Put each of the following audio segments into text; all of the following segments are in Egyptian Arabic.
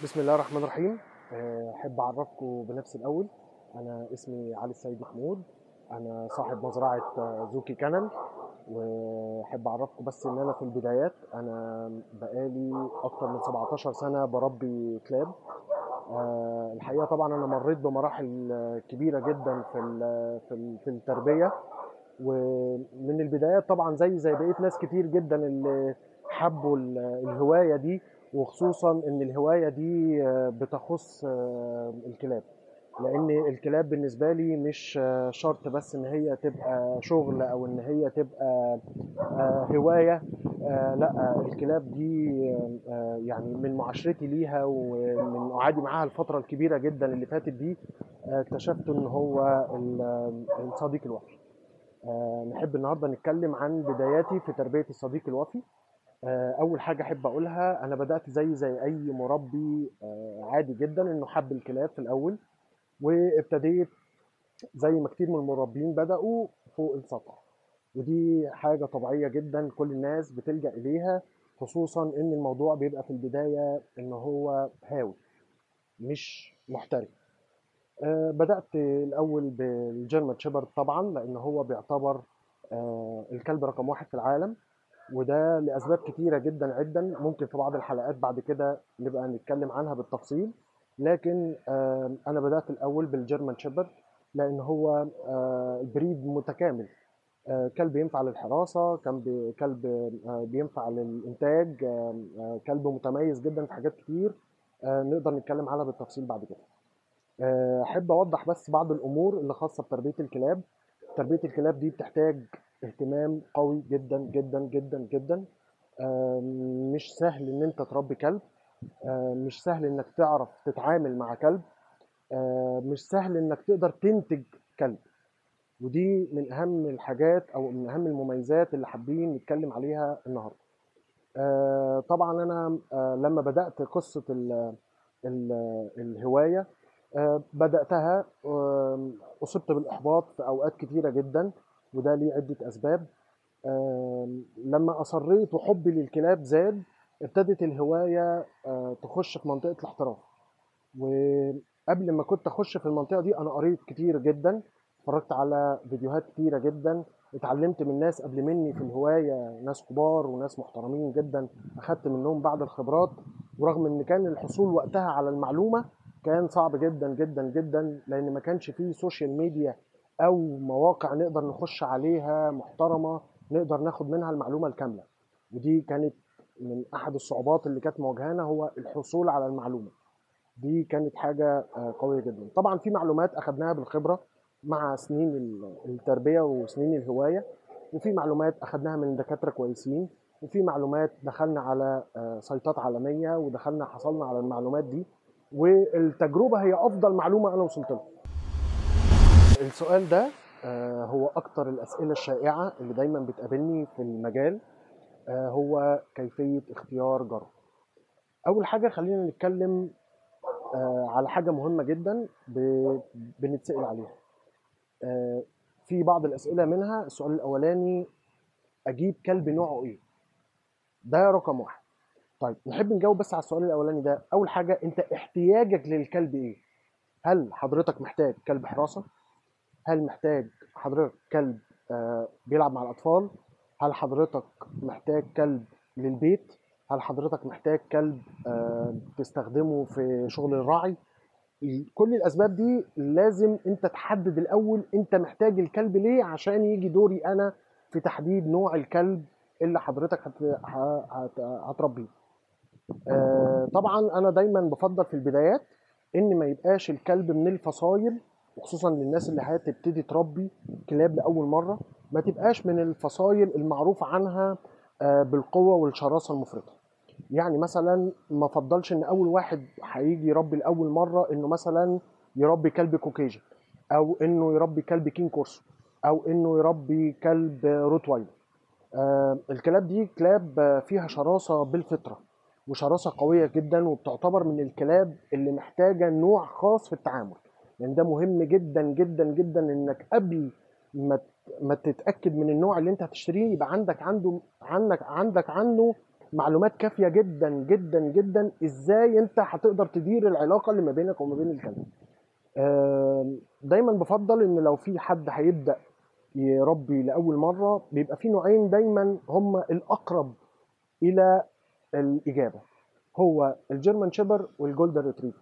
بسم الله الرحمن الرحيم آه، احب اعرفكم بنفسي الاول انا اسمي علي السيد محمود انا صاحب مزرعه آه، زوكي كانل واحب اعرفكم بس ان انا في البدايات انا بقالي اكتر من 17 سنه بربي كلاب آه، الحقيقه طبعا انا مريت بمراحل آه، كبيره جدا في ال- في ال- في التربيه ومن البدايات طبعا زي زي بقيه ناس كتير جدا اللي حبوا ال- الهوايه دي وخصوصا ان الهوايه دي آه، بتخص آه، الكلاب لان الكلاب بالنسبه لي مش آه، شرط بس ان هي تبقى شغل او ان هي تبقى آه، هوايه آه، لا آه، الكلاب دي آه، آه، يعني من معاشرتي ليها ومن قعدي معاها الفتره الكبيره جدا اللي فاتت دي آه، اكتشفت ان هو ال- الصديق الوفي آه، نحب النهارده نتكلم عن بداياتي في تربيه الصديق الوفي آه، اول حاجه احب اقولها انا بدات زي زي اي مربي آه، عادي جدا انه حب الكلاب في الاول وابتديت زي ما كتير من المربين بداوا فوق السطح ودي حاجه طبيعيه جدا كل الناس بتلجا اليها خصوصا ان الموضوع بيبقى في البدايه ان هو هاوي مش محترف آه، بدات الاول بالجيرمان شيبرد طبعا لان هو بيعتبر آه، الكلب رقم واحد في العالم وده لاسباب كتيره جدا عدا ممكن في بعض الحلقات بعد كده نبقى نتكلم عنها بالتفصيل لكن آه، انا بدات الاول بالجيرمان شيبرد لان هو آه، بريد متكامل آه، كلب ينفع للحراسه كلب كلب آه، بينفع للانتاج آه، آه، كلب متميز جدا في حاجات كتير آه، نقدر نتكلم عنها بالتفصيل بعد كده آه، احب اوضح بس بعض الامور اللي خاصه بتربيه الكلاب تربيه الكلاب دي بتحتاج اهتمام قوي جدا جدا جدا جدا آه، مش سهل ان انت تربي كلب آه، مش سهل انك تعرف تتعامل مع كلب آه، مش سهل انك تقدر تنتج كلب ودي من اهم الحاجات او من اهم المميزات اللي حابين نتكلم عليها النهارده آه، طبعا انا آه، لما بدات قصه ال ال الهوايه آه، بداتها آم، اصبت بالاحباط في اوقات كتيره جدا وده ليه عده اسباب آم، لما اصريت وحبي للكلاب زاد ابتدت الهوايه آه، تخش في منطقه الاحتراف وقبل ما كنت اخش في المنطقه دي انا قريت كتير جدا اتفرجت على فيديوهات كتيره جدا اتعلمت من ناس قبل مني في الهوايه ناس كبار وناس محترمين جدا اخدت منهم بعض الخبرات ورغم ان كان الحصول وقتها على المعلومه كان صعب جدا جدا جدا لان ما كانش فيه سوشيال ميديا او مواقع نقدر نخش عليها محترمه نقدر ناخد منها المعلومه الكامله ودي كانت من احد الصعوبات اللي كانت مواجهانا هو الحصول على المعلومه دي كانت حاجه آه، قويه جدا طبعا في معلومات اخدناها بالخبره مع سنين ال- التربيه وسنين الهوايه وفي معلومات اخدناها من دكاتره كويسين وفي معلومات دخلنا على آه، سيطات عالميه ودخلنا حصلنا على المعلومات دي والتجربه هي افضل معلومه انا وصلت لها السؤال ده آه، هو اكتر الاسئله الشائعه اللي دايما بتقابلني في المجال آه، هو كيفيه اختيار جرب اول حاجه خلينا نتكلم آه، على حاجه مهمه جدا ب- بنتسال عليها آه، في بعض الاسئله منها السؤال الاولاني اجيب كلب نوعه ايه ده رقم واحد طيب نحب نجاوب بس على السؤال الاولاني ده اول حاجه انت احتياجك للكلب ايه هل حضرتك محتاج كلب حراسه هل محتاج حضرتك كلب آه، بيلعب مع الاطفال هل حضرتك محتاج كلب للبيت هل حضرتك محتاج كلب آه، تستخدمه في شغل الراعي كل الاسباب دي لازم انت تحدد الاول انت محتاج الكلب ليه عشان يجي دوري انا في تحديد نوع الكلب اللي حضرتك هت... ه- هت... هتربيه آه، طبعا انا دايما بفضل في البدايات ان ما يبقاش الكلب من الفصايل وخصوصا للناس اللي هتبتدي تربي كلاب لاول مره ما تبقاش من الفصايل المعروف عنها آه، بالقوه والشراسه المفرطه يعني مثلا ما افضلش ان اول واحد هيجي يربي لاول مره انه مثلا يربي كلب كوكيجن او انه يربي كلب كين كورسو او انه يربي كلب روتوايلر آه، الكلاب دي كلاب آه، فيها شراسه بالفطره وشراسه قويه جدا وبتعتبر من الكلاب اللي محتاجه نوع خاص في التعامل لان ده مهم جدا جدا جدا انك قبل ما ت- ما تتاكد من النوع اللي انت هتشتريه يبقى عندك عنده عندك عندك عنه معلومات كافيه جدا جدا جدا ازاي انت هتقدر تدير العلاقه اللي ما بينك وما بين الكلب آم، دايما بفضل ان لو في حد هيبدا يربي لاول مره بيبقى في نوعين دايما هم الاقرب الى الاجابه هو الجيرمان شيبر والجولدن ريتريفر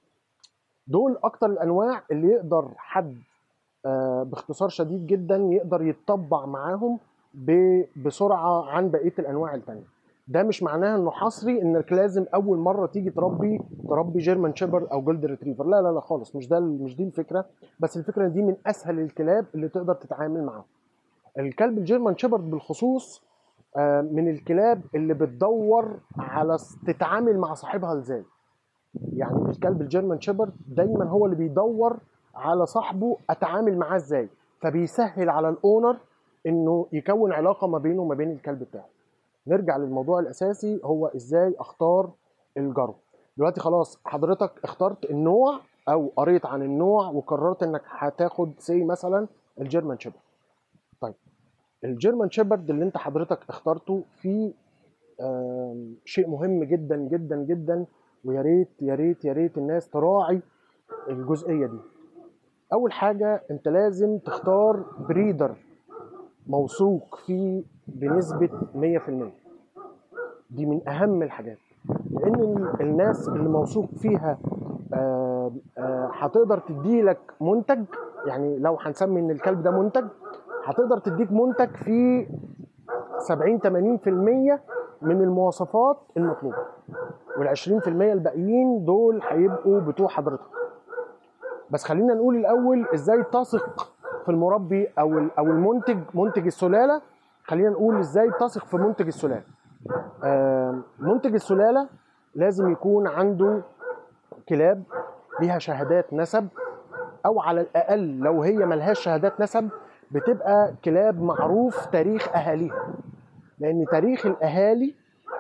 دول اكتر الانواع اللي يقدر حد آه، باختصار شديد جدا يقدر يتطبع معاهم ب- بسرعه عن بقيه الانواع التانيه ده مش معناها انه حصري انك لازم اول مره تيجي تربي تربي جيرمان شيبر او جولدن ريتريفر لا لا لا خالص مش ده مش دي الفكره بس الفكره دي من اسهل الكلاب اللي تقدر تتعامل معاهم الكلب الجيرمان شيبرد بالخصوص آه، من الكلاب اللي بتدور على س- تتعامل مع صاحبها ازاي يعني الكلب الجيرمان شيبرد دايما هو اللي بيدور على صاحبه اتعامل معاه ازاي فبيسهل على الاونر انه يكون علاقه ما بينه وما بين الكلب بتاعه نرجع للموضوع الاساسي هو ازاي اختار الجرو دلوقتي خلاص حضرتك اخترت النوع او قريت عن النوع وقررت انك هتاخد سي مثلا الجيرمان شيبرد طيب الجيرمان شيبرد اللي انت حضرتك اخترته فيه آم، شيء مهم جدا جدا جدا ويا ريت يا ريت يا ريت الناس تراعي الجزئيه دي اول حاجه انت لازم تختار بريدر موثوق فيه بنسبه 100% دي من اهم الحاجات لان ال- الناس اللي موثوق فيها آه، آه، هتقدر تدي لك منتج يعني لو هنسمي ان الكلب ده منتج هتقدر تديك منتج فيه 70 80% من المواصفات المطلوبه وال 20% الباقيين دول هيبقوا بتوع حضرتك بس خلينا نقول الاول ازاي تثق في المربي او ال- او المنتج منتج السلاله خلينا نقول ازاي تثق في منتج السلاله آم، منتج السلاله لازم يكون عنده كلاب ليها شهادات نسب او على الاقل لو هي ملهاش شهادات نسب بتبقى كلاب معروف تاريخ اهاليها لان تاريخ الاهالي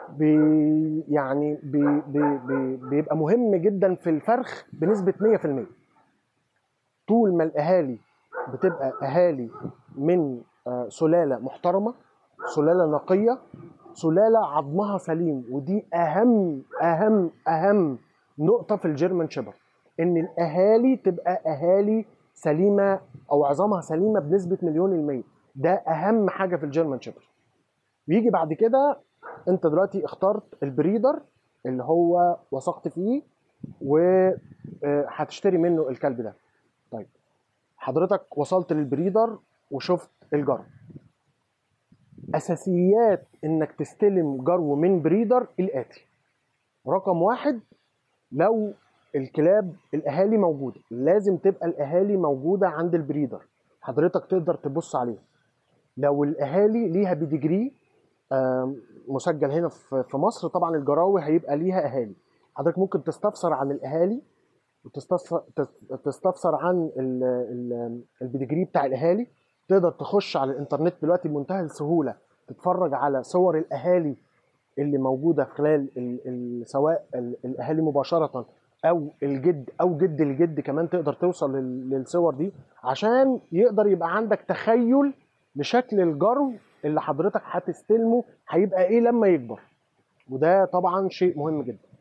بي يعني بي بي بي بيبقى مهم جدا في الفرخ بنسبه 100% طول ما الاهالي بتبقى اهالي من آه، سلاله محترمه سلاله نقيه سلاله عظمها سليم ودي اهم اهم اهم نقطه في الجيرمان شيبر ان الاهالي تبقى اهالي سليمه او عظامها سليمه بنسبه مليون المية ده اهم حاجه في الجيرمان شيبر ويجي بعد كده انت دلوقتي اخترت البريدر اللي هو وثقت فيه وهتشتري منه الكلب ده طيب حضرتك وصلت للبريدر وشفت الجرو اساسيات انك تستلم جرو من بريدر الاتي رقم واحد لو الكلاب الاهالي موجوده لازم تبقى الاهالي موجوده عند البريدر حضرتك تقدر تبص عليها لو الاهالي ليها بيديجري آم، مسجل هنا في في مصر طبعا الجراوي هيبقى ليها اهالي حضرتك ممكن تستفسر عن الاهالي وتستفسر تس- تستفسر عن ال- ال- البيديجري بتاع الاهالي تقدر تخش على الانترنت دلوقتي بمنتهى السهوله تتفرج على صور الاهالي اللي موجوده خلال ال ال سواء ال الاهالي مباشره او الجد او جد الجد كمان تقدر توصل لل- للصور دي عشان يقدر يبقى عندك تخيل لشكل الجرو اللي حضرتك هتستلمه هيبقى ايه لما يكبر وده طبعا شيء مهم جدا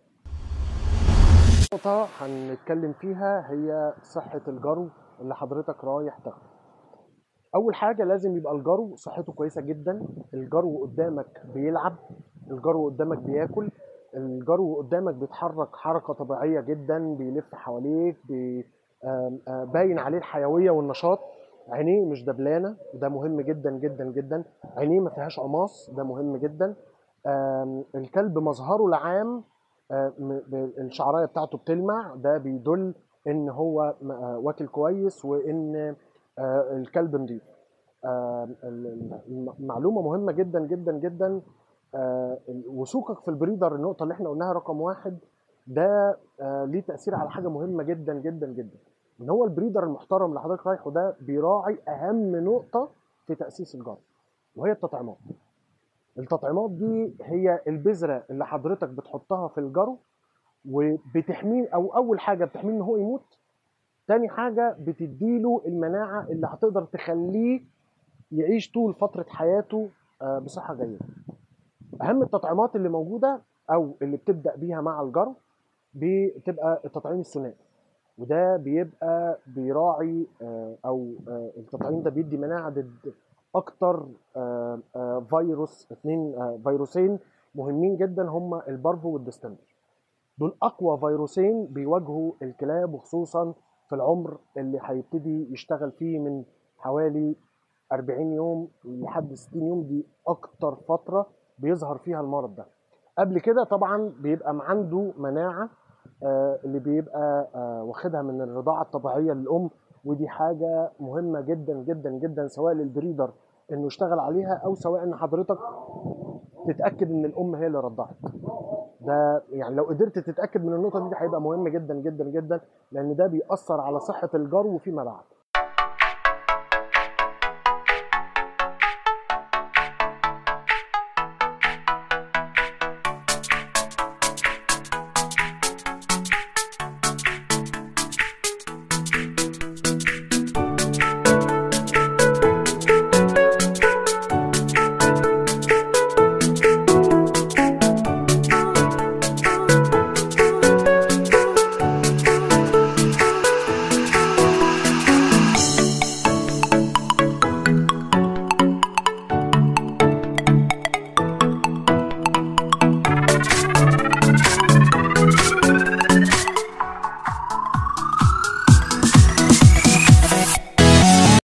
نقطة هنتكلم فيها هي صحة الجرو اللي حضرتك رايح تاخده. أول حاجة لازم يبقى الجرو صحته كويسة جدا، الجرو قدامك بيلعب، الجرو قدامك بياكل، الجرو قدامك بيتحرك حركة طبيعية جدا بيلف حواليك بي... آم، آه، باين عليه الحيوية والنشاط عينيه مش دبلانة وده مهم جدا جدا جدا عينيه ما فيهاش قماص ده مهم جدا آم، الكلب مظهره العام آه، م- ب- الشعرايه بتاعته بتلمع ده بيدل ان هو م- آه، واكل كويس وان آه، الكلب نضيف آه، ال- ال- الم- معلومه مهمه جدا جدا جدا آه، ال- وثوقك في البريدر النقطه اللي احنا قلناها رقم واحد ده آه، ليه تاثير على حاجه مهمه جدا جدا جدا ان هو البريدر المحترم اللي حضرتك رايحه ده بيراعي اهم نقطه في تاسيس الجار وهي التطعيمات التطعيمات دي هي البذره اللي حضرتك بتحطها في الجرو وبتحميه او اول حاجه بتحميه ان هو يموت تاني حاجه بتديله المناعه اللي هتقدر تخليه يعيش طول فتره حياته آه، بصحه جيده اهم التطعيمات اللي موجوده او اللي بتبدا بيها مع الجرو بتبقى التطعيم الثنائي وده بيبقى بيراعي آه، او آه، التطعيم ده بيدي مناعه ضد اكتر آه، آه، فيروس اثنين آه، فيروسين مهمين جدا هما البارفو والديستمبر دول اقوى فيروسين بيواجهوا الكلاب وخصوصا في العمر اللي هيبتدي يشتغل فيه من حوالي 40 يوم لحد 60 يوم دي اكتر فتره بيظهر فيها المرض ده قبل كده طبعا بيبقى عنده مناعه آه، اللي بيبقى آه، واخدها من الرضاعه الطبيعيه للام ودي حاجه مهمه جدا جدا جدا سواء للبريدر انه يشتغل عليها او سواء ان حضرتك تتاكد ان الام هي اللي رضعت ده يعني لو قدرت تتاكد من النقطه دي, دي هيبقى مهم جدا جدا جدا لان ده بيأثر على صحه الجرو فيما بعد